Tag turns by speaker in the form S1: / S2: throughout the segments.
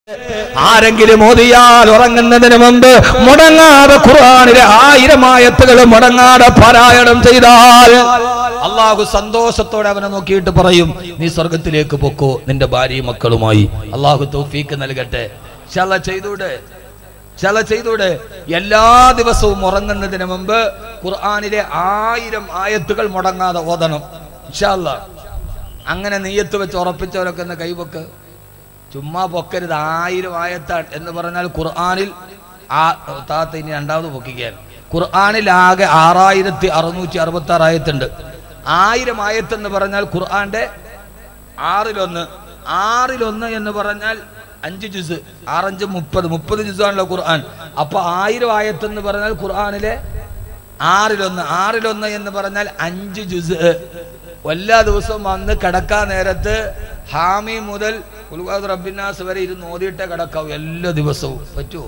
S1: ആരെങ്കിലും ഓതിയാൽ ഉറങ്ങുന്നതിന് മുമ്പ് മുടങ്ങാതെ ഖുർആനിലെ ആയിരം ആയത്തുകൾ മുടങ്ങാതെ പാരായണം ചെയ്താൽ അള്ളാഹു സന്തോഷത്തോടെ അവനെ നോക്കിയിട്ട് പറയും നീ സ്വർഗത്തിലേക്ക് പൊക്കോ നിന്റെ ഭാര്യയും മക്കളുമായി അള്ളാഹു തൗഫീക്ക് നൽകട്ടെ ശല ചെയ്തൂടെ ചില ചെയ്തൂടെ എല്ലാ ദിവസവും ഉറങ്ങുന്നതിന് മുമ്പ് ഖുർആനിലെ ആയിരം ആയത്തുകൾ മുടങ്ങാതെ ഓതണം ഇൻഷാ അല്ലാ അങ്ങനെ നെയ്യത്ത് വെച്ച് ഉറപ്പിച്ചവരൊക്കെ ഒന്ന് കൈവക്ക് ചുമ്മാ പൊക്കരുത് ആയിരം ആയത്താണ് എന്ന് പറഞ്ഞാൽ ഖുർആനിൽ ആ താത്ത ഇനി രണ്ടാമത് പൊക്കിക്കാൻ ഖുർആനിൽ ആകെ ആറായിരത്തി അറുന്നൂറ്റി അറുപത്തി ആറ് ആയത്തുണ്ട് ആയിരം ആയത്ത് എന്ന് പറഞ്ഞാൽ ഖുർആന്റെ ആറിലൊന്ന് ആറിലൊന്ന് എന്ന് പറഞ്ഞാൽ അഞ്ച് ജുസ് ആറഞ്ച് മുപ്പത് മുപ്പത് ജുസാണല്ലോ ഖുർആൻ അപ്പൊ ആയിരം ആയത്ത് എന്ന് പറഞ്ഞാൽ ഖുർആനിലെ ആറിലൊന്ന് ആറിലൊന്ന് എന്ന് പറഞ്ഞാൽ അഞ്ച് ജുസ് എല്ലാ ദിവസവും വന്ന് കിടക്കാൻ നേരത്ത് ഹാമി മുതൽ ഉൽവാദ് റബ്ബിനാസ് വരെ ഇരുന്ന് ഓതിയിട്ടേ കിടക്കാവൂ എല്ലാ ദിവസവും പറ്റുമോ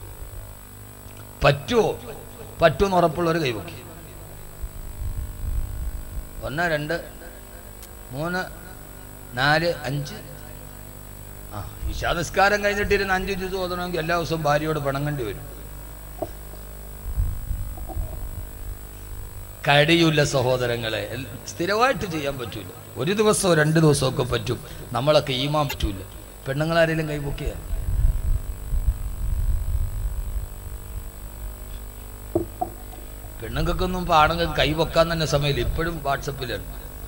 S1: പറ്റുമോ പറ്റുമെന്ന് ഉറപ്പുള്ള ഒരു കൈവക്കി ഒന്ന് രണ്ട് മൂന്ന് നാല് അഞ്ച് ആ ഇഷാനസ്കാരം കഴിഞ്ഞിട്ടിരുന്ന് അഞ്ച് ജ്യൂസ് ഓതണമെങ്കിൽ എല്ലാ ദിവസവും ഭാര്യയോട് പിണങ്ങേണ്ടി വരും കഴിയില്ല സഹോദരങ്ങളെ എൽ- സ്ഥിരമായിട്ട് ചെയ്യാൻ പറ്റൂല ഒരു ദിവസമോ രണ്ട് ദിവസമോ ഒക്കെ പറ്റും നമ്മളൊക്കെ ഈമാൻ പറ്റൂല പെണ്ണുങ്ങളാരെങ്കിലും കൈപൊക്കിയ പെണ്ണുങ്ങൾക്കൊന്നും ഇപ്പൊ ആണുങ്ങൾക്ക് കൈവക്കാൻ തന്നെ സമയമില്ല ഇപ്പോഴും വാട്സപ്പിലാണ്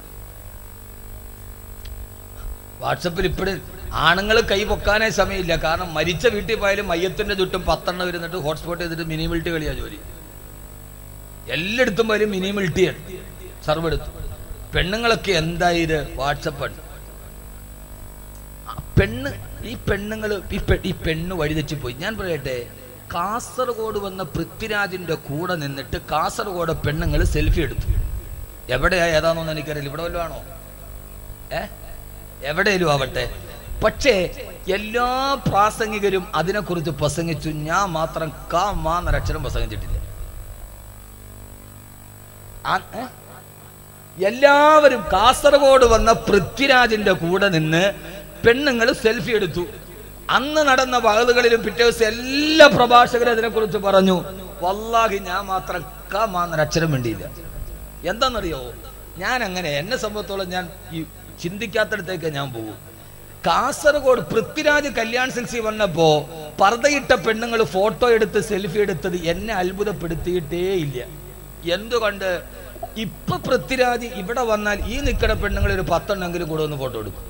S1: വാട്സപ്പിൽ ഇപ്പോഴും ആണുങ്ങൾ കൈ പൊക്കാനേ സമയമില്ല കാരണം മരിച്ച വീട്ടിൽ പോയാലും മയ്യത്തിന്റെ ചുറ്റും പത്തെണ്ണം ഇരുന്നിട്ട് ഹോട്ട്സ്പോട്ട് ചെയ്തിട്ട് മിനിമിലിറ്റി കളിയാ ജോലി എല്ലായിടത്തും പോയാലും മിനിമിലിറ്റിയാണ് സർവ് എടുത്തു പെണ്ണുങ്ങളൊക്കെ എന്തായത് വാട്സപ്പാണ് ആ പെണ്ണ് ഈ പെണ്ണുങ്ങൾ ഈ പെ- ഈ പെണ്ണ് വഴിതെറ്റി പോയി ഞാൻ പറയട്ടെ കാസർഗോഡ് വന്ന പൃഥ്വിരാജിന്റെ കൂടെ നിന്നിട്ട് കാസർഗോഡ് പെണ്ണുങ്ങൾ സെൽഫി എടുത്തു എവിടെയാ ഏതാണെന്നൊന്നും എനിക്കറിയില്ല ഇവിടെ വല്ലതും ആണോ ഏ എവിടെയും ആവട്ടെ പക്ഷേ എല്ലാ പ്രാസംഗികരും അതിനെക്കുറിച്ച് പ്രസംഗിച്ചു ഞാൻ മാത്രം കാ മാന്നൊരക്ഷരം പ്രസംഗിച്ചിട്ടില്ല ആ- ഏ? എല്ലാവരും കാസർഗോഡ് വന്ന പൃഥ്വിരാജിന്റെ കൂടെ നിന്ന് പെണ്ണുങ്ങൾ സെൽഫി എടുത്തു അന്ന് നടന്ന വകലുകളിലും പിറ്റേ ദിവസം എല്ലാ പ്രഭാഷകരും അതിനെക്കുറിച്ച് പറഞ്ഞു വല്ലാഹി ഞാൻ മാത്രം കാ മാന്നൊരക്ഷരം വേണ്ടിയില്ല എന്താണെന്നറിയോ ഞാൻ അങ്ങനെ എന്നെ സംബന്ധിച്ചോളം ഞാൻ ഈ ചിന്തിക്കാത്തടത്തേക്ക് ഞാൻ പോകും കാസർഗോഡ് പൃഥ്വിരാജ് കല്യാൺ സിൽസി വന്നപ്പോ പർദ്ദയിട്ട പെണ്ണുങ്ങൾ ഫോട്ടോ എടുത്ത് സെൽഫി എടുത്തത് എന്നെ അത്ഭുതപ്പെടുത്തിയിട്ടേ ഇല്ല എന്തുകൊണ്ട് ഇപ്പൊ പൃഥ്വിരാജ് ഇവിടെ വന്നാൽ ഈ നിൽക്കുന്ന പെണ്ണുങ്ങൾ ഒരു പത്തെണ്ണെങ്കിലും കൂടെ ഒന്ന് ഫോട്ടോ എടുക്കും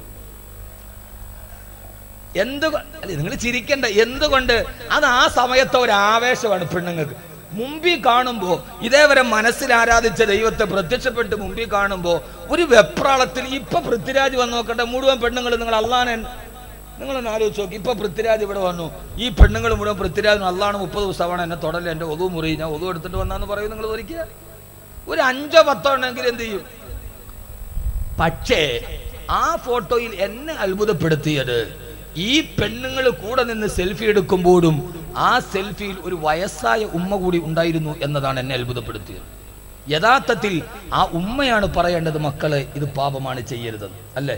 S1: എന്ത് അല്ലെ നിങ്ങൾ ചിരിക്കണ്ട എന്തുകൊണ്ട് അത് ആ സമയത്തെ ഒരു ആവേശമാണ് പെണ്ണുങ്ങൾക്ക് മുമ്പിൽ കാണുമ്പോ ഇതേവരെ മനസ്സിൽ ആരാധിച്ച ദൈവത്തെ പ്രത്യക്ഷപ്പെട്ട് മുമ്പിൽ കാണുമ്പോ ഒരു വെപ്രാളത്തിൽ ഇപ്പൊ പൃഥ്വിരാജ് വന്ന് നോക്കട്ടെ മുഴുവൻ പെണ്ണുങ്ങൾ നിങ്ങൾ അള്ളാനെ നിങ്ങളൊന്ന് ആലോചിച്ച് നോക്കി ഇപ്പൊ പൃഥ്വിരാജ് ഇവിടെ വന്നു ഈ പെണ്ണുങ്ങൾ മുഴുവൻ പൃഥ്വിരാജ് അള്ളാണ് മുപ്പത് ദിവസമാണ് എന്നെ തൊടൽ എന്റെ ഒതു മുറി ഞാൻ ഒതു എടുത്തിട്ട് വന്നാന്ന് പറയും നിങ്ങൾ ഒരിക്കൽ ഒരു അഞ്ചോ പത്തോ ഉണ്ടെങ്കിൽ എന്ത് ചെയ്യും പക്ഷേ ആ ഫോട്ടോയിൽ എന്നെ അത്ഭുതപ്പെടുത്തിയത് ഈ പെണ്ണുങ്ങൾ കൂടെ നിന്ന് സെൽഫി എടുക്കുമ്പോഴും ആ സെൽഫിയിൽ ഒരു വയസ്സായ ഉമ്മ കൂടി ഉണ്ടായിരുന്നു എന്നതാണ് എന്നെ അത്ഭുതപ്പെടുത്തിയത് യഥാർത്ഥത്തിൽ ആ ഉമ്മയാണ് പറയേണ്ടത് മക്കളെ ഇത് പാപമാണ് ചെയ്യരുതെന്ന് അല്ലേ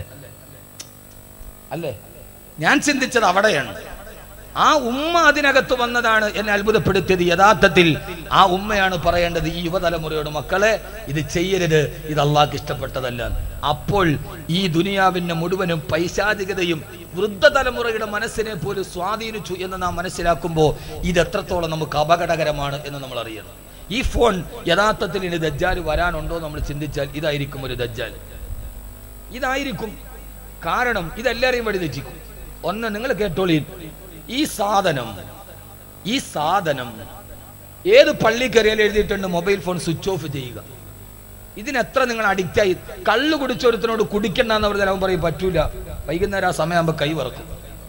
S1: അല്ലേ ഞാൻ ചിന്തിച്ചത് അവിടെയാണ് ആ ഉമ്മ അതിനകത്ത് വന്നതാണ് എന്നെ അത്ഭുതപ്പെടുത്തിയത് യഥാർത്ഥത്തിൽ ആ ഉമ്മയാണ് പറയേണ്ടത് ഈ യുവതലമുറയോട് മക്കളെ ഇത് ചെയ്യരുത് ഇത് അള്ളാഹ്ക്ക് ഇഷ്ടപ്പെട്ടതല്ല അപ്പോൾ ഈ ദുനിയാവിന്റെ മുഴുവനും പൈശാചികതയും വൃദ്ധതലമുറയുടെ മനസ്സിനെ പോലും സ്വാധീനിച്ചു എന്ന് നാം മനസ്സിലാക്കുമ്പോൾ ഇത് എത്രത്തോളം നമുക്ക് അപകടകരമാണ് എന്ന് നമ്മൾ അറിയണം ഈ ഫോൺ യഥാർത്ഥത്തിൽ ഇനി ദജ്ജാൽ വരാനുണ്ടോ നമ്മൾ ചിന്തിച്ചാൽ ഇതായിരിക്കും ഒരു ദജ്ജാൽ ഇതായിരിക്കും കാരണം ഇതെല്ലാരെയും വഴി തെറ്റിക്കും ഒന്ന് നിങ്ങൾ കേട്ടോളീ ഈ സാധനം ഈ സാധനം ഏത് പള്ളി കയറിയാൽ എഴുതിയിട്ടുണ്ട് മൊബൈൽ ഫോൺ സ്വിച്ച് ഓഫ് ചെയ്യുക ഇതിനെത്ര നിങ്ങൾ അഡിക്റ്റ് ആയി കള്ളു കുടിച്ചൊരുത്തനോട് കുടിക്കണ്ടെന്ന് പറഞ്ഞാൽ അവൻ പറയും പറ്റൂല വൈകുന്നേരം ആ സമയമാകുമ്പോൾ കൈ വറക്കും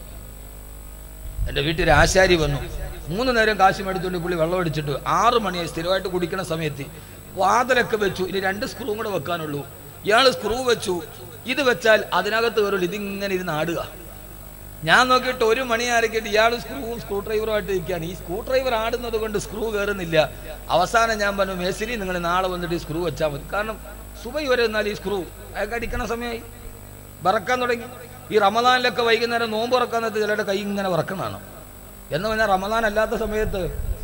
S1: എൻ്റെ വീട്ടിൽ ആശാരി വന്നു മൂന്ന് നേരം കാശ് മേടിച്ചുകൊണ്ട് പുള്ളി വെള്ളം അടിച്ചിട്ട് ആറ് മണിയായി സ്ഥിരമായിട്ട് കുടിക്കണ സമയത്ത് വാതിലൊക്കെ വെച്ചു ഇനി രണ്ട് സ്ക്രൂ കൂടെ വെക്കാനുള്ളൂ ഇയാൾ സ്ക്രൂ വെച്ചു ഇത് വെച്ചാൽ അതിനകത്ത് കയറുള്ളൂ ഇതിങ്ങനെ ഇരുന്ന് ആടുക ഞാൻ നോക്കിയിട്ട് ഒരു മണി ആരൊക്കെയിട്ട് ഇയാൾ സ്ക്രൂവും സ്ക്രൂ ഡ്രൈവറുമായിട്ട് ഇരിക്കുകയാണ് ഈ സ്ക്രൂ ഡ്രൈവർ ആടുന്നത് കൊണ്ട് സ്ക്രൂ കയറുന്നില്ല അവസാനം ഞാൻ പറഞ്ഞു മേശരി നിങ്ങൾ നാളെ വന്നിട്ട് ഈ സ്ക്രൂ വെച്ചാൽ മതി കാരണം സുബൈ വരെ എന്നാൽ ഈ സ്ക്രൂ അയാൾക്ക് അടിക്കണ സമയമായി ബറക്കാൻ തുടങ്ങി ഈ റമദാനിലൊക്കെ വൈകുന്നേരം നോമ്പ് തുറക്കാൻ നേരത്ത് ചിലരുടെ കൈ ഇങ്ങനെ വിറക്കണതാണ് എന്ന് പറഞ്ഞാൽ റമദാൻ അല്ലാത്ത സമയത്ത്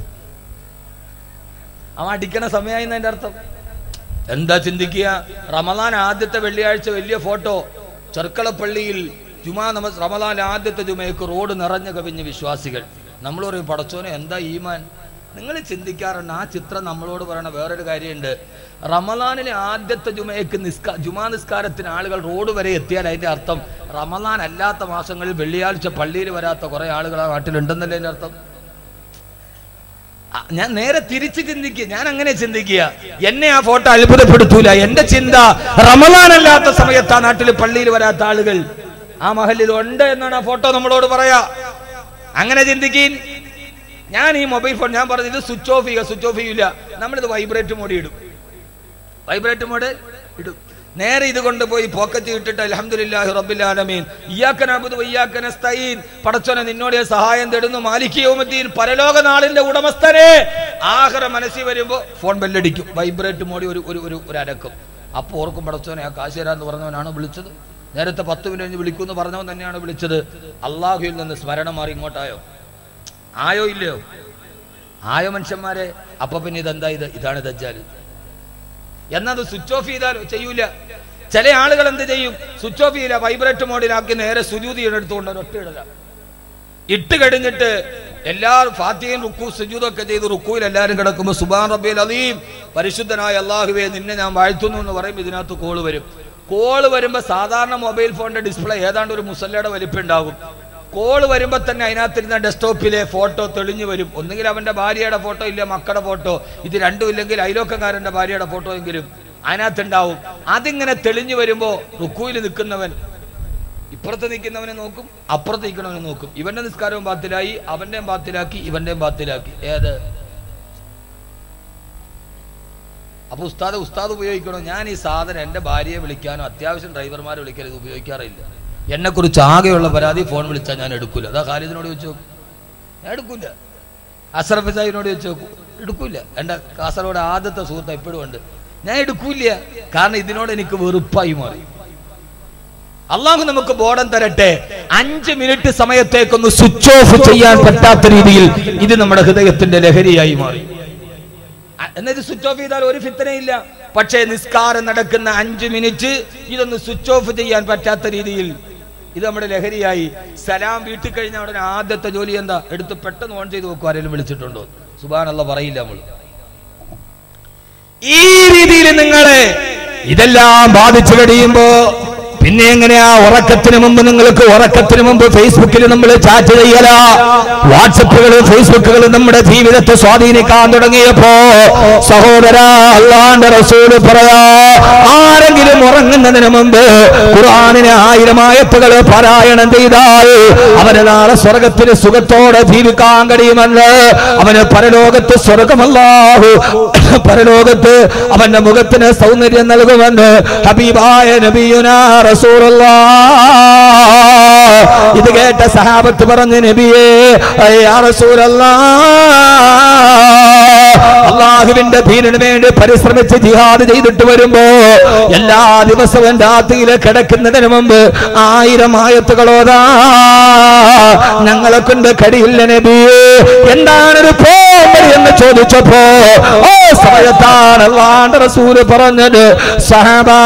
S1: അവൻ അടിക്കണ സമയമായി എന്നതിന്റെ അർത്ഥം എന്താ ചിന്തിക്കുക റമദാൻ ആദ്യത്തെ വെള്ളിയാഴ്ച വലിയ ഫോട്ടോ ചെർക്കളപ്പള്ളിയിൽ ജുമാ നമസ് റമദാൻ ആദ്യത്തെ ജുമയ്ക്ക് റോഡ് നിറഞ്ഞു കവിഞ്ഞ വിശ്വാസികൾ നമ്മൾ പറയും പടച്ചോനെ എന്താ ഈമാൻ നിങ്ങൾ ചിന്തിക്കാറുണ്ട് ആ ചിത്രം നമ്മളോട് പറയണ വേറൊരു കാര്യമുണ്ട് റമദാനിലെ ആദ്യത്തെ ജുമയ്ക്ക് നിസ്കാ ജുമാ നിസ്കാരത്തിന് ആളുകൾ റോഡ് വരെ എത്തിയാൽ അതിന്റെ അർത്ഥം റമദാൻ അല്ലാത്ത മാസങ്ങളിൽ വെള്ളിയാഴ്ച പള്ളിയിൽ വരാത്ത കുറെ ആളുകൾ ആ നാട്ടിലുണ്ടെന്നല്ലേ അതിന്റെ അർത്ഥം ആ, ഞാൻ നേരെ തിരിച്ച് ചിന്തിക്കുക ഞാൻ അങ്ങനെ ചിന്തിക്കുക എന്നെ ആ ഫോട്ടോ അത്ഭുതപ്പെടുത്തൂല എന്റെ ചിന്ത റമദാൻ അല്ലാത്ത സമയത്ത് ആ നാട്ടിൽ പള്ളിയിൽ വരാത്ത ആളുകൾ ആ മഹലിൽ ഉണ്ട് എന്നാണ് ആ ഫോട്ടോ നമ്മളോട് പറയാ അങ്ങനെ ചിന്തിക്കീൻ ഞാൻ ഈ മൊബൈൽ ഫോൺ ഞാൻ പറഞ്ഞത് ഇത് സ്വിച്ച് ഓഫ് ചെയ്യുക സ്വിച്ച് ഓഫ് ചെയ്യൂല നമ്മളിത് വൈബ്രേറ്റ് മോഡി ഇടും വൈബ്രേറ്റ് മോഡ് ഇടും നേരെ ഇത് കൊണ്ടുപോയി പോക്കറ്റ് ഇട്ടിട്ട് അലഹമുല്ലാഹി റബ്ബിലാലമീൻ ഇയാക്കനബുദ് വയ്യാക്കനസ്തീൻ പടച്ചോനെ നിന്നോട് ഞാൻ സഹായം തേടുന്നു മാലിക്കിയോമദ്ദീൻ പരലോക നാളിന്റെ ഉടമസ്ഥനെ ആഹ്റ മനസ്സിൽ വരുമ്പോ ഫോൺ ബെല്ലടിക്കും വൈബ്രേറ്റ് മോഡി ഒരു ഒരു ഒരു ഒരു അരക്കും അപ്പോൾ ഓർക്കും പടച്ചോനെ ആ കാശ് തരാന്ന് പറഞ്ഞവനാണ് വിളിച്ചത് നേരത്തെ പത്ത് മിനിറ്റ് കഴിഞ്ഞ് വിളിക്കുമെന്ന് പറഞ്ഞവൻ തന്നെയാണ് വിളിച്ചത് അള്ളാഹുയിൽ നിന്ന് സ്മരണം മാറി ഇങ്ങോട്ടായോ ആയോ ഇല്ലയോ ആയോ മനുഷ്യന്മാരെ അപ്പൊ പിന്നെ ഇതെന്താ ഇത് ഇതാണ് ദജ്ജാല് എന്നത് സ്വിച്ച് ഓഫ് ചെയ്താലോ ചെയ്യൂല ചില ആളുകൾ എന്ത് ചെയ്യും സ്വിച്ച് ഓഫ് ചെയ്യില്ല വൈബ്രേറ്റ് മോഡിലാക്കി നേരെ സുജൂതി എടുത്തുകൊണ്ട് ഒരൊറ്റ ഇടല ഇട്ട് കഴിഞ്ഞിട്ട് എല്ലാവരും ഫാത്തിയും റുക്കു സുജൂതൊക്കെ ചെയ്ത് റുക്കുയിൽ എല്ലാവരും കിടക്കുമ്പോൾ സുബാൻ റബ്ബിൽ അലീം പരിശുദ്ധനായ അള്ളാഹുവെ നിന്നെ ഞാൻ വാഴ്ത്തുന്നു എന്ന് പറയുമ്പോൾ ഇതിനകത്ത് കോള് വരും കോള് വരുമ്പോൾ സാധാരണ മൊബൈൽ ഫോണിന്റെ ഡിസ്പ്ലേ ഏതാണ്ട് ഒരു മുസല്ലയുടെ വലിപ്പം ഉണ്ടാകും കോള് വരുമ്പോൾ തന്നെ അതിനകത്തിരുന്ന ഡെസ്ക്ടോപ്പിലെ ഫോട്ടോ തെളിഞ്ഞു വരും ഒന്നുകിൽ അവന്റെ ഭാര്യയുടെ ഫോട്ടോ ഇല്ല മക്കളുടെ ഫോട്ടോ ഇത് രണ്ടും ഇല്ലെങ്കിൽ അയലോക്കക്കാരന്റെ ഭാര്യയുടെ ഫോട്ടോ എങ്കിലും അതിനകത്തുണ്ടാവും അതിങ്ങനെ തെളിഞ്ഞു വരുമ്പോ റുക്കുയിൽ നിൽക്കുന്നവൻ ഇപ്പുറത്ത് നിൽക്കുന്നവനെ നോക്കും അപ്പുറത്ത് നിൽക്കുന്നവനെ നോക്കും ഇവന്റെ നിസ്കാരവും ബാത്തിലായി അവന്റെയും ബാത്തിലാക്കി ഇവന്റെയും ബാത്തിലാക്കി ഏത് അപ്പൊ ഉസ്താദ് ഉസ്താദ് ഉപയോഗിക്കണോ ഞാൻ ഈ സാധനം എന്റെ ഭാര്യയെ വിളിക്കാനോ അത്യാവശ്യം ഡ്രൈവർമാരെ വിളിക്കാനോ ഇത് ഉപയോഗിക്കാറില്ല എന്നെ കുറിച്ച് ആകെയുള്ള പരാതി ഫോൺ വിളിച്ചാൽ ഞാൻ എടുക്കൂല അതാ ഖാലിദിനോട് ചോദിച്ചു നോക്കും ഞാൻ എടുക്കൂല അസറഫ് സാഹിബിനോട് ചോദിച്ചു നോക്കും എടുക്കൂല എന്റെ കാസർഗോഡ് ആദ്യത്തെ സുഹൃത്ത് എപ്പോഴും ഉണ്ട് ഞാൻ എടുക്കൂല കാരണം ഇതിനോട് എനിക്ക് വെറുപ്പായി മാറി അള്ളാഹു നമുക്ക് ബോധം തരട്ടെ അഞ്ച് മിനിറ്റ് സമയത്തേക്കൊന്ന് സ്വിച്ച് ഓഫ് ചെയ്യാൻ പറ്റാത്ത രീതിയിൽ ഇത് നമ്മുടെ ഹൃദയത്തിന്റെ ലഹരിയായി മാറി അ- എന്നാ ഇത് സ്വിച്ച് ഓഫ് ചെയ്താൽ ഒരു ഫിത്തനയില്ല പക്ഷേ നിസ്കാരം നടക്കുന്ന അഞ്ച് മിനിറ്റ് ഇതൊന്ന് സ്വിച്ച് ഓഫ് ചെയ്യാൻ പറ്റാത്ത രീതിയിൽ ഇത് നമ്മുടെ ലഹരിയായി സലാം വീട്ടിൽ കഴിഞ്ഞ ഉടനെ ആദ്യത്തെ ജോലി എന്താ എടുത്ത് പെട്ടെന്ന് ഓൺ ചെയ്ത് വെക്കും ആരെങ്കിലും വിളിച്ചിട്ടുണ്ടോ സുബാനല്ല പറയില്ല നമ്മള് ഈ രീതിയിൽ നിങ്ങളെ ഇതെല്ലാം ബാധിച്ചു കഴിയുമ്പോ പിന്നെ എങ്ങനെയാ ഉറക്കത്തിന് മുമ്പ് നിങ്ങൾക്ക് ഉറക്കത്തിന് മുമ്പ് ഫേസ്ബുക്കിൽ നമ്മൾ ചാറ്റ് ചെയ്യല വാട്സപ്പുകളും ഫേസ്ബുക്കുകളും നമ്മുടെ ജീവിതത്തെ സ്വാധീനിക്കാൻ തുടങ്ങിയപ്പോ സഹോദര അള്ളാന്റെ റസൂല് പറയാ ആരെങ്കിലും ഉറങ്ങുന്നതിന് മുമ്പ് ഖുർആാനിന് ആയിരം ആയത്തുകൾ പാരായണം ചെയ്താൽ അവന് നാളെ സ്വർഗത്തിന് സുഖത്തോടെ ജീവിക്കാൻ കഴിയുമെന്ന് അവന് പരലോകത്ത് സ്വർഗമല്ലാഹു പരലോകത്ത് അവന്റെ മുഖത്തിന് സൗന്ദര്യം നൽകുമെന്ന് ഹബീബായ നബിയുനാ റസൂലുള്ളാ ഇത് കേട്ട സഹാബത്ത് പറഞ്ഞു നബിയേ യാ റസൂലല്ലാ അള്ളാഹുവിന്റെ ദീനിന് വേണ്ടി പരിശ്രമിച്ച് ജിഹാദ് ചെയ്തിട്ട് വരുമ്പോ എല്ലാ ദിവസവും രാത്രിയിൽ കിടക്കുന്നതിന് മുമ്പ് ആയിരം ആയത്തുകളോതാ ഞങ്ങളെ കൊണ്ട് കടിയില്ല നബിയേ എന്താണൊരു പോംവഴി എന്ന് ചോദിച്ചപ്പോ ഓ സമയത്താണ് അള്ളാന്റെ റസൂല് പറഞ്ഞത് സഹബാ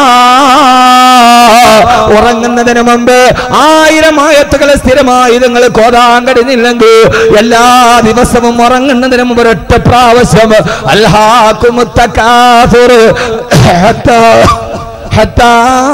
S1: ഉറങ്ങുന്നതിന് മുമ്പ് ആയിരം ആയത്തുകൾ സ്ഥിരമായി നിങ്ങൾ കോതാൻ കഴിയുന്നില്ലെങ്കിൽ എല്ലാ ദിവസവും ഉറങ്ങുന്നതിന് മുമ്പ് ഒരൊറ്റ പ്രാവശ്യം അൽഹാക്കുമുത്തക്കാഫുർ ഹത്താ حتى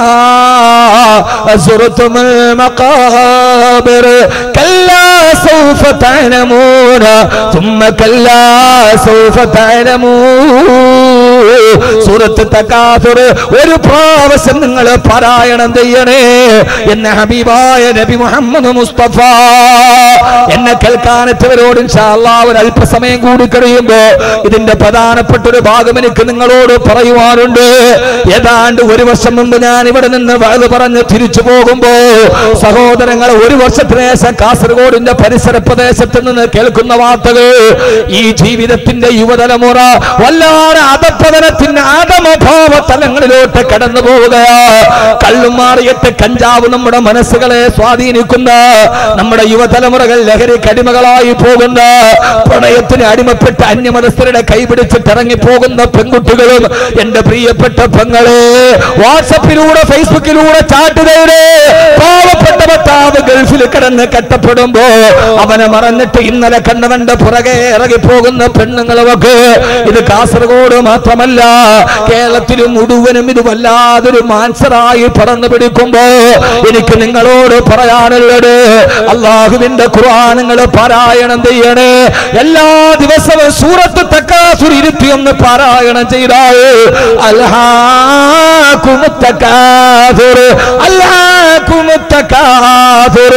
S1: زرتم المقابر كلا سوف تعلمون ثم كلا سوف تعلمون സൂറത്ത് തക്കാഫിർ ഒരു പ്രാവശ്യം നിങ്ങൾ പാരായണം ചെയ്യണേ എന്ന ഹബീബായ നബി മുഹമ്മദ് മുസ്തഫ എന്നെ കേൾക്കാനെത്തവരോട് ഒരു അല്പസമയം കൂടി കഴിയുമ്പോ ഇതിന്റെ പ്രധാനപ്പെട്ട ഒരു ഭാഗം എനിക്ക് നിങ്ങളോട് പറയുവാനുണ്ട് ഏതാണ്ട് ഒരു വർഷം മുമ്പ് ഞാൻ ഇവിടെ നിന്ന് വയത് പറഞ്ഞ് തിരിച്ചു പോകുമ്പോ സഹോദരങ്ങൾ ഒരു വർഷത്തിന് ശേഷം കാസർഗോഡിന്റെ പരിസര പ്രദേശത്ത് നിന്ന് കേൾക്കുന്ന വാർത്തകൾ ഈ ജീവിതത്തിന്റെ യുവതലമുറ വല്ലാതെ അധപ്പതനത്തിൽ അധപ്പതനത്തിന്റെ ആദമഭാവ തലങ്ങളിലോട്ട് കടന്നു പോവുകയാ കള്ളും മാറിയിട്ട് കഞ്ചാവ് നമ്മുടെ മനസ്സുകളെ സ്വാധീനിക്കുന്ന നമ്മുടെ യുവതലമുറകൾ ലഹരി കടിമകളായി പോകുന്ന പ്രണയത്തിന് അടിമപ്പെട്ട് അന്യമതസ്ഥരുടെ കൈപിടിച്ചിട്ട് ഇറങ്ങിപ്പോകുന്ന പെൺകുട്ടികളും എന്റെ പ്രിയപ്പെട്ട പെങ്ങളെ വാട്സപ്പിലൂടെ ഫേസ്ബുക്കിലൂടെ ചാട്ടുകയുടെ പാവപ്പെട്ട ഭർത്താവ് ഗൾഫിൽ കിടന്ന് കട്ടപ്പെടുമ്പോ അവനെ മറന്നിട്ട് ഇന്നലെ കണ്ടവന്റെ പുറകെ ഇറങ്ങിപ്പോകുന്ന പെണ്ണുങ്ങളൊക്കെ ഇത് കാസർഗോഡ് മാത്രമല്ല കേരളത്തിലും മുഴുവനും ഇത് വല്ലാതൊരു മാൻസറായി പറന്നു പിടിക്കുമ്പോ എനിക്ക് നിങ്ങളോട് പറയാനുള്ളത് അള്ളാഹുവിന്റെ ഖുർആാനുകൾ പാരായണം ചെയ്യണേ എല്ലാ ദിവസവും സൂറത്ത് തക്കാസുർ ഇരുത്തി ഒന്ന് പാരായണം ചെയ്താൽ അൽഹാകുമുത്തക്കാസുർ അൽഹാകുമുത്തക്കാസുർ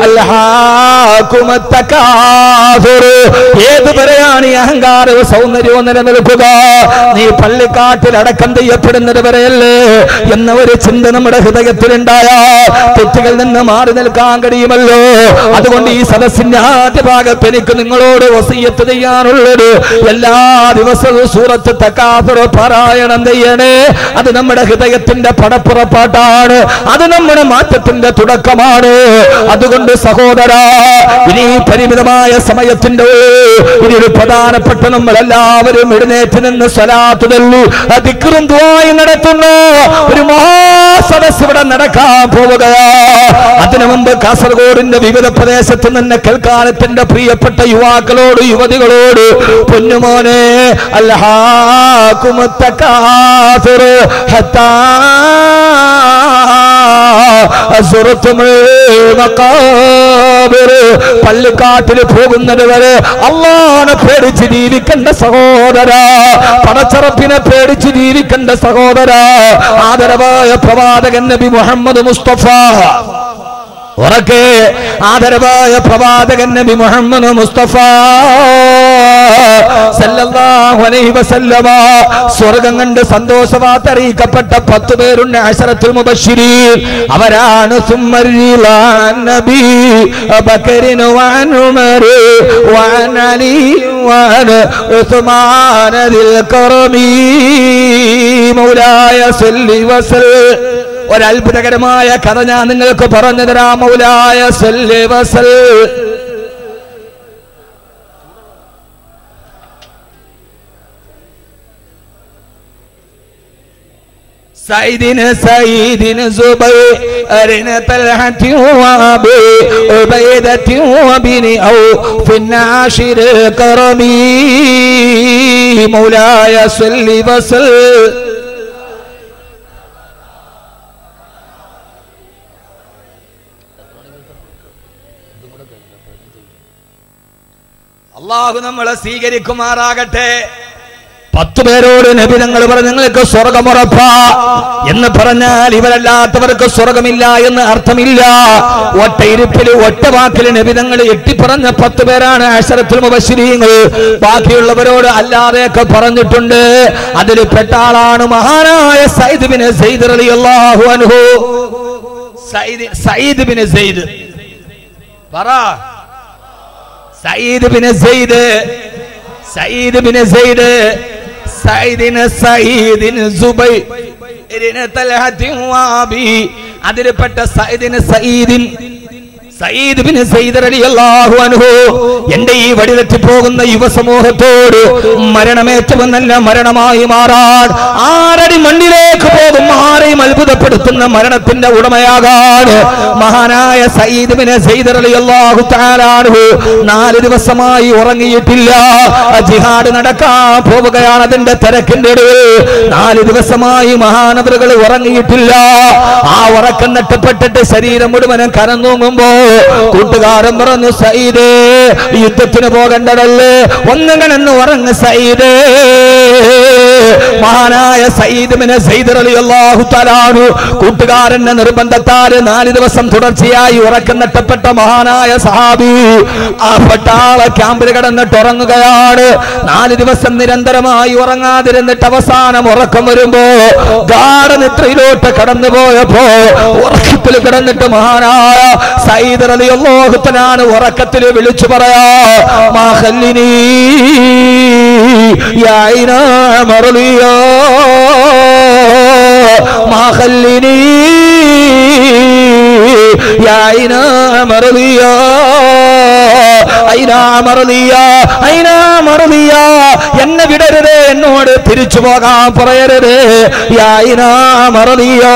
S1: അൽഹാകുമുത്തക്കാസുർ ഏത് വരെയാണ് ഈ അഹങ്കാരവും സൗന്ദര്യവും നിലനിൽക്കുക നീ പള്ളിക്കാട്ടിൽ അടക്കം ചെയ്യപ്പെടുന്നത് വരെയല്ലേ എന്ന ഒരു ചിന്ത നമ്മുടെ ഹൃദയത്തിലുണ്ടായ തെറ്റുകളിൽ നിന്ന് മാറി നിൽക്കാൻ കഴിയുമല്ലോ അതുകൊണ്ട് ഈ സദസ്സിന്റെ ആദ്യ ഭാഗത്ത് എനിക്ക് നിങ്ങളോട് വസീയത്ത് ചെയ്യാനുള്ളത് എല്ലാ ദിവസവും സൂറത്ത് തക്കാപ്പുറ പാരായണം ചെയ്യണേ അത് നമ്മുടെ ഹൃദയത്തിന്റെ പടപ്പുറപ്പാട്ടാണ് അത് നമ്മുടെ മാറ്റത്തിന്റെ തുടക്കമാണ് അതുകൊണ്ട് സഹോദര ഇനി പരിമിതമായ സമയത്തിന്റെ ഇതൊരു പ്രധാനപ്പെട്ട നമ്മൾ എല്ലാവരും എഴുന്നേറ്റ് നിന്ന് സ്വലാത്ത് തല്ലു അതിക്കറും ദ്വായി നടത്തുന്നു ഒരു മഹാസദസ് ഇവിടെ നടക്കാൻ പോവുകയാ അതിനു മുമ്പ് കാസർഗോഡിന്റെ വിവിധ പ്രദേശത്ത് നിന്ന് കേൾക്കാനത്തിന്റെ പ്രിയപ്പെട്ട യുവാക്കളോട് യുവതികളോട് പൊന്നുമോനെ അല്ലാഹുമത്തക്കാസുർ ഹത്താ സുറത്തുമേ മക്കാബിറ് പള്ളിക്കാട്ടിൽ പോകുന്നത് വരെ അള്ളാനെ പേടിച്ച് ജീവിക്കേണ്ട സഹോദര പടച്ചറപ്പിനെ പേടിച്ച് ജീവിക്കേണ്ട സഹോദര ആദരവായ പ്രവാചകൻ നബി മുഹമ്മദ് മുസ്തഫ ഉറക്കെ ആദരവായ പ്രവാചകൻ നബി മുഹമ്മദ് മുസ്തഫ സല്ലല്ലാഹു അലൈഹി വസല്ലമ സ്വർഗം കണ്ട് സന്തോഷവാർത്ത അറിയിക്കപ്പെട്ട പത്ത് പേരുണ്ട് അശറത്തുൽ മുബശ്ശിരീൻ അവരാണ് സുമ്മരിലാൻ നബി ബക്കറിൻ വഅൻ ഉമർ വഅൻ അലി വഅൻ ഉസ്മാൻ ദിൽ കറമി മൗലായ സല്ലി വസൽ ഒരത്ഭുതകരമായ കഥ ഞാൻ നിങ്ങൾക്ക് പറഞ്ഞു തരാം മൗലായ സല്ലി വസൽ سيدنا سيدنا زبير طلحة وابي عبيدة وبن أو في الناشر كرمي مولاي صل وسلم അള്ളാഹു നമ്മളെ സ്വീകരിക്കുമാറാകട്ടെ പത്തു പേരോട് നബി തങ്ങൾ പറഞ്ഞു നിങ്ങൾക്ക് സ്വർഗമുറപ്പ എന്ന് പറഞ്ഞാൽ ഇവരല്ലാത്തവർക്ക് സ്വർഗമില്ല എന്ന് അർത്ഥമില്ല ഒറ്റ ഇരുപ്പിൽ ഒറ്റ വാക്കിൽ നബി തങ്ങൾ എട്ടിപ്പറഞ്ഞ പത്ത് പേരാണ് അഷറത്തുൽ മുബശ്ശിരീങ്ങൾ ബാക്കിയുള്ളവരോട് അല്ലാതെയൊക്കെ പറഞ്ഞിട്ടുണ്ട് അതിൽ പെട്ട ആളാണ് മഹാനായ സയ്യിദ് ബിൻ സയ്യിദ് റളിയല്ലാഹു അൻഹു സയ്യിദ് സയ്യിദ് ബിൻ സയ്യിദ് പറ Sayyid bin Sayyid Sayyid bin Sayyid സയ്യിദിന് സയ്യിദിന് സുബൈറിന് തൽഹത്തിൻ വാബി അതിൽപ്പെട്ട സയ്യിദിന് സയ്യിദിൻ സയ്യിദ് ബിൻ സയ്യിദ് റളിയല്ലാഹു അൻഹു എന്റെ ഈ വഴിതെറ്റി പോകുന്ന യുവസമൂഹത്തോട് മരണമേറ്റവും നല്ല മരണമായി മാറാൻ ആരടി മണ്ണിലേക്ക് പോകും ആരെയും അത്ഭുതപ്പെടുത്തുന്ന മരണത്തിന്റെ ഉടമയാകാൻ മഹാനായ സയ്യിദ് ബിൻ സയ്യിദ് റളിയല്ലാഹു തആല അൻഹു നാല് ദിവസമായി ഉറങ്ങിയിട്ടില്ല ജിഹാദ് നടക്കാൻ പോവുകയാണ് അതിന്റെ തിരക്കിന്റെ ഇടയിൽ നാല് ദിവസമായി മഹാനവറുകൾ ഉറങ്ങിയിട്ടില്ല ആ ഉറക്കം നഷ്ടപ്പെട്ടിട്ട് ശരീരം മുഴുവനും കരന്നൂങ്ങുമ്പോ കൂട്ടുകാരൻ പറഞ്ഞു സയ്യിദേ യുദ്ധത്തിന് പോകേണ്ടതല്ലേ ഒന്നുകണെന്ന് ഉറങ്ങ് സയ്യിദേ മഹാനായ സയ്യിദ്മിനെ സയ്യിദ് റളിയല്ലാഹു തആലാഹു കൂട്ടുകാരന്റെ നിർബന്ധത്താൽ നാല് ദിവസം തുടർച്ചയായി ഉറക്കം നഷ്ടപ്പെട്ട മഹാനായ സഹാബി ആ പട്ടാള ക്യാമ്പിൽ കിടന്നിട്ട് ഉറങ്ങുകയാണ് നാല് ദിവസം നിരന്തരമായി ഉറങ്ങാതിരുന്നിട്ട് അവസാനം ഉറക്കം വരുമ്പോ ഗാഠനിദ്രയിലോട്ട് കടന്നു പോയപ്പോ ഉറക്കത്തിൽ കിടന്നിട്ട് മഹാനായ സയ്യിദ് സൈദർ അലി അള്ളാഹുത്തനാണ് ഉറക്കത്തിൽ വിളിച്ചു പറയാ മാഹല്ലിനി യായിന മറലിയോ മാഹല്ലിനി യായിന മറലിയോ ഐനാ മറലിയ ഐനാ മറലിയ എന്നെ വിടരുത് എന്നോട് തിരിച്ചു പോകാൻ പറയരുത് യായിനാ മറലിയോ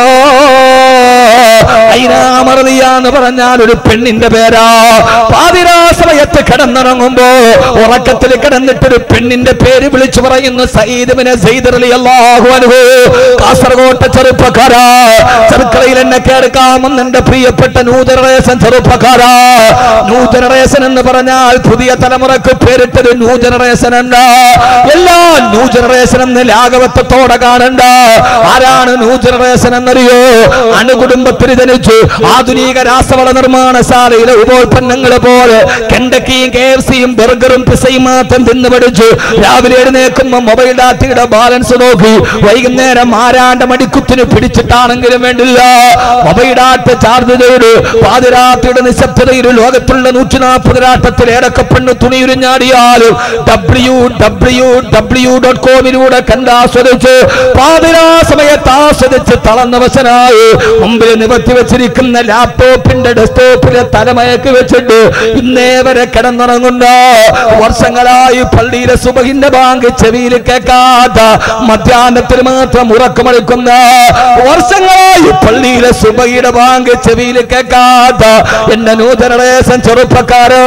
S1: ഐനാമറലിയ എന്ന് പറഞ്ഞാൽ ഒരു പെണ്ണിന്റെ പേരാ പാതിരാ സമയത്ത് കിടന്നിറങ്ങുമ്പോ ഉറക്കത്തിൽ കിടന്നിട്ടൊരു പെണ്ണിന്റെ പേര് വിളിച്ചു പറയുന്നു സയ്യിദ്ബിന് സയ്യിദ് അലി അല്ലാഹു അൻഹു കാസർഗോട്ടെ ചെറുപ്പക്കാരാ ചെറുക്കളയിൽ എന്നെ കേൾക്കാമെന്ന് എന്റെ പ്രിയപ്പെട്ട ന്യൂ ജനറേഷൻ ചെറുപ്പക്കാരാ ന്യൂ ജനറേഷൻ എന്ന് പറഞ്ഞാൽ പുതിയ തലമുറക്ക് പേരിട്ടത് ന്യൂ ജനറേഷൻ അല്ല എല്ലാ ന്യൂ ജനറേഷൻ എന്ന് ലാഘവത്വത്തോടെ കാണണ്ട ആരാണ് ന്യൂ ജനറേഷൻ എന്നറിയോ അണുകുടുംബത്തിൽ ജനിച്ചു ആധുനിക രാസവള നിർമ്മാണശാലയിലെ ഉപോൽപ്പന്നങ്ങൾ പോലെ കെണ്ടക്കിയും കെ എഫ് സിയും ബർഗറും പിസയും മാത്രം തിന്നു പഠിച്ചു രാവിലെ എഴുന്നേക്കുമ്പോ മൊബൈൽ ഡാറ്റയുടെ ബാലൻസ് നോക്കി വൈകുന്നേരം ആരാണ്ട മടിക്കുത്തിന് പിടിച്ചിട്ടാണെങ്കിലും വേണ്ടില്ല മൊബൈൽ ഡാറ്റ ചാർജ് ചെയ്ത് പാതിരാത്രിയുടെ നിശബ്ദതയിൽ ലോകത്തുള്ള നൂറ്റി നാൽപ്പത് രാട്ടത്തിൽ ഏടക്കപ്പെണ്ണ് തുണിയുരിഞ്ഞാടിയാലും ഡബ്ല്യു ഡബ്ല്യു ഡബ്ല്യു ഡോട്ട് കോമിലൂടെ കണ്ടാസ്വദിച്ച് പാതിരാ സമയത്ത് ആസ്വദിച്ച് തളർന്നവശനായി മുമ്പിൽ നിവർത്തി വെച്ചിരിക്കുന്ന ലാപ്ടോപ്പിന്റെ ഡെസ്ക്ടോപ്പിലെ തലമയക്ക് വെച്ചിട്ട് ഇന്നേ വരെ കിടന്നുറങ്ങുന്ന വർഷങ്ങളായി പള്ളിയിലെ സുബഹിന്റെ ബാങ്ക് ചെവിയിൽ കേൾക്കാത്ത മധ്യാഹ്നത്തിൽ മാത്രം ഉറക്കമളിക്കുന്ന വർഷങ്ങളായി പള്ളിയിലെ സുബഹിയുടെ ബാങ്ക് ചെവിയിൽ കേൾക്കാത്ത എന്റെ നൂതനദേശം ചെറുപ്പക്കാരോ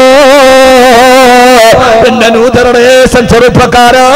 S1: എന്റെ നൂതനദേശം ചെറുപ്പക്കാരോ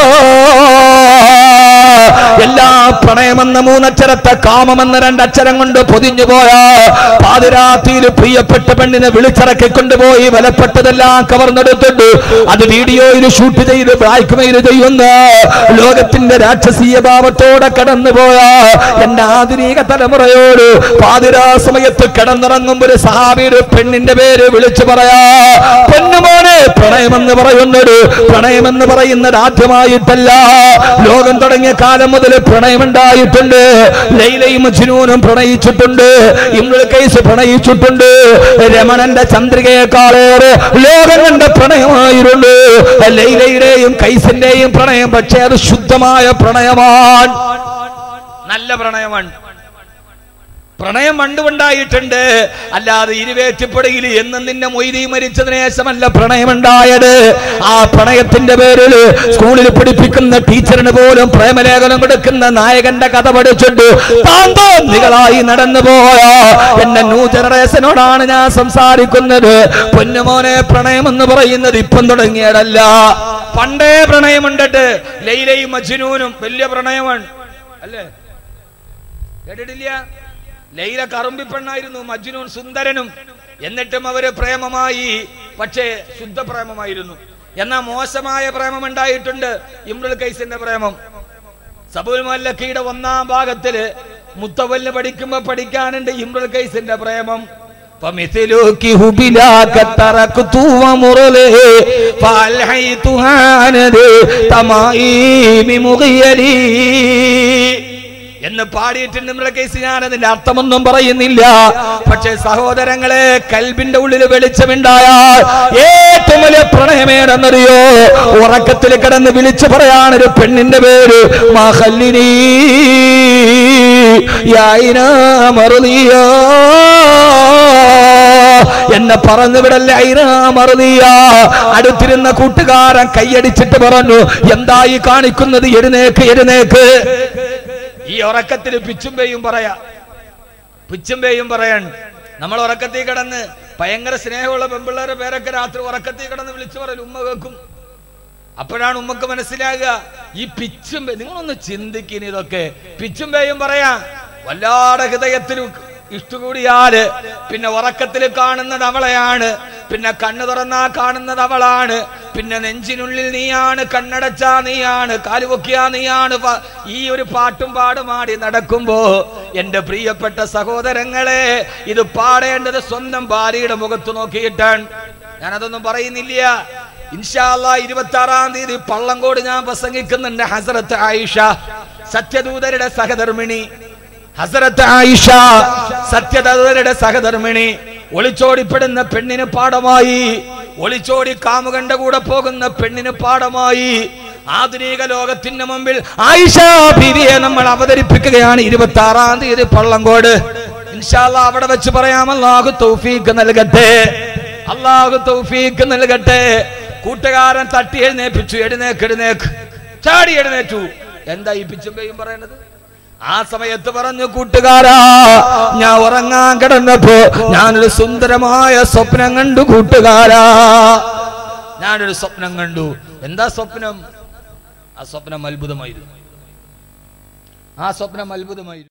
S1: എല്ലാ പ്രണയമെന്ന മൂന്നക്ഷരത്തെ കാമമെന്ന രണ്ടക്ഷരം കൊണ്ട് പൊതിഞ്ഞു പോയ പാതിരാത്രിയിൽ പ്രിയപ്പെട്ട പെണ്ണിനെ വിളിച്ചിറക്കി കൊണ്ടുപോയി വിലപ്പെട്ടതെല്ലാം കവർന്നെടുത്തിട്ട് അത് വീഡിയോയിൽ ഷൂട്ട് ചെയ്ത് ബ്ലാക്ക് മെയിൽ ചെയ്യുന്ന ലോകത്തിന്റെ രാക്ഷസീയ ഭാവത്തോടെ കടന്നുപോയ എന്റെ ആധുനിക തലമുറയോട് പാതിരാ സമയത്ത് കിടന്നിറങ്ങുമ്പോൾ ഒരു സഹാബി ഒരു പെണ്ണിന്റെ പേര് വിളിച്ചു പറയാ പൊന്നുമോനെ പ്രണയമെന്ന് പറയുന്നത് പ്രണയമെന്ന് പറയുന്നത് ആദ്യമായിട്ടല്ല ലോകം തുടങ്ങിയ കാലം മുതൽ പ്രണയമുണ്ടായിട്ടുണ്ട് ലൈലയും മജ്നൂനും പ്രണയിച്ചിട്ടുണ്ട് ഇമ്രുൽ കൈസ് പ്രണയിച്ചിട്ടുണ്ട് രമണന്റെ ചന്ദ്രികയെക്കാളേറെ ലോകം കണ്ട പ്രണയമായിരുന്നു ലൈലയുടെയും കൈസിന്റെയും പ്രണയം പക്ഷേ അത് ശുദ്ധമായ പ്രണയമാണ് നല്ല പ്രണയമാണ് പ്രണയം പണ്ടുണ്ടായിട്ടുണ്ട് അല്ലാതെ ഇരുവേറ്റിപ്പടയിൽ എന്നും നിന്നെ മൊയ്തി മരിച്ചതിന് ശേഷമല്ല പ്രണയമുണ്ടായത് ആ പ്രണയത്തിന്റെ പേരിൽ സ്കൂളിൽ പഠിപ്പിക്കുന്ന ടീച്ചറിന് പോലും പ്രേമലേഖനം കൊടുക്കുന്ന നായകന്റെ കഥ പഠിച്ചിട്ട് താന്തോന്നികളായി നടന്നു പോയ എന്റെ ന്യൂ ജനറേഷനോടാണ് ഞാൻ സംസാരിക്കുന്നത് പൊന്നുമോനെ പ്രണയം എന്ന് പറയുന്നത് ഇപ്പം തുടങ്ങിയതല്ല പണ്ടേ പ്രണയമുണ്ടിട്ട് ലൈലയും മജ്നൂനും വലിയ പ്രണയമാണ് അല്ലേ കേട്ടിട്ടില്ല ലൈല കറുമ്പി പെണ്ണായിരുന്നു മജ്നൂൻ സുന്ദരനും എന്നിട്ടും അവര് പ്രേമമായി പക്ഷേ ശുദ്ധ പ്രേമമായിരുന്നു എന്നാ മോശമായ പ്രേമം ഉണ്ടായിട്ടുണ്ട് ഇമ്രുൽ കൈസിന്റെ പ്രേമം സബുൽ മല്ലക്കിയുടെ ഒന്നാം ഭാഗത്തില് മുത്തവല്ല് പഠിക്കുമ്പോ പഠിക്കാനുണ്ട് ഇമ്രുൽ കൈസിന്റെ പ്രേമം فمثلك هبلاك تركت ومرله فألحيتها ندي تمائم مغيري എന്ന് പാടിയിട്ടുണ്ട് നമ്മുടെ കേസ് ഞാൻ അതിന്റെ അർത്ഥമൊന്നും പറയുന്നില്ല പക്ഷെ സഹോദരങ്ങളെ കൽബിന്റെ ഉള്ളിൽ വെളിച്ചമുണ്ടായാൽ ഏറ്റവും വലിയ പ്രണയമേടെന്നറിയോ ഉറക്കത്തിൽ കിടന്ന് വിളിച്ചു പറയാണ് ഒരു പെണ്ണിന്റെ പേര് മഹല്ലിനി യായിന മറുതിയോ എന്നെ പറഞ്ഞു വിടല്ലേ ഐന മറുതിയ അടുത്തിരുന്ന കൂട്ടുകാരൻ കൈയടിച്ചിട്ട് പറഞ്ഞു എന്തായി കാണിക്കുന്നത് എഴുന്നേക്ക് എഴുന്നേക്ക് ഈ ഉറക്കത്തിൽ പിച്ചുമ്പേയും പറയാ പിച്ചുമ്പേയും പറയാൻ നമ്മൾ ഉറക്കത്തിൽ കിടന്ന് ഭയങ്കര സ്നേഹമുള്ള പെമ്പിള്ളേരെ പേരൊക്കെ രാത്രി ഉറക്കത്തിൽ കിടന്ന് വിളിച്ചു പറയും ഉമ്മ കേൾക്കും അപ്പോഴാണ് ഉമ്മക്ക് മനസ്സിലാകുക ഈ പിച്ചും നിങ്ങളൊന്ന് ചിന്തിക്കുന്ന ഇതൊക്കെ പിച്ചും പേയും പറയാ വല്ലാടെ ഹൃദയത്തിൽ ഇഷ്ടകൂടിയാല് പിന്നെ ഉറക്കത്തിൽ കാണുന്നത് അവളെയാണ് പിന്നെ കണ്ണു തുറന്നാ കാണുന്നത് അവളാണ് പിന്നെ നെഞ്ചിനുള്ളിൽ നീയാണ് കണ്ണടച്ചാ നീയാണ് കാലുപൊക്കിയാ നീയാണ് പ- ഈ ഒരു പാട്ടും പാടുമാടി നടക്കുമ്പോ എന്റെ പ്രിയപ്പെട്ട സഹോദരങ്ങളെ ഇത് പാടേണ്ടത് സ്വന്തം ഭാര്യയുടെ മുഖത്ത് നോക്കിയിട്ടാണ് ഞാനതൊന്നും പറയുന്നില്ല ഇൻഷാല്ല ഇരുപത്തി ആറാം തീയതി പള്ളങ്കോട് ഞാൻ പ്രസംഗിക്കുന്നുണ്ട് ഹസരത്ത് ആയിഷ സത്യദൂതരുടെ സഹധർമ്മിണി ഹസരത്ത് ആയിഷ സത്യദൂതരുടെ സഹധർമ്മിണി ഒളിച്ചോടിപ്പെടുന്ന പെണ്ണിന് പാഠമായി ഒളിച്ചോടി കാമുകന്റെ കൂടെ പോകുന്ന പെണ്ണിന് പാഠമായി ആധുനിക ലോകത്തിന്റെ മുമ്പിൽ ആയിഷ ബീവിയെ നമ്മൾ അവതരിപ്പിക്കുകയാണ് ഇരുപത്തി ആറാം തീയതി പള്ളങ്കോട് ഇൻഷാല്ല അവിടെ വെച്ച് പറയാം അല്ലാഹു തൗഫീഖ് നൽകട്ടെ അല്ലാഹു തൗഫീഖ് നൽകട്ടെ കൂട്ടുകാരൻ തട്ടി എഴുന്നേപ്പിച്ചു എഴുന്നേക്ക് എഴുന്നേക്ക് ചാടി എഴുന്നേറ്റു എന്താ ഈ പിച്ചുമ്പയും പറയണത് ആ സമയത്ത് പറഞ്ഞു കൂട്ടുകാരാ ഞാൻ ഉറങ്ങാൻ കിടന്നപ്പോ ഞാനൊരു സുന്ദരമായ സ്വപ്നം കണ്ടു കൂട്ടുകാരാ ഞാനൊരു സ്വപ്നം കണ്ടു എന്താ സ്വപ്നം ആ സ്വപ്നം അത്ഭുതമായിരുന്നു ആ സ്വപ്നം അത്ഭുതമായിരുന്നു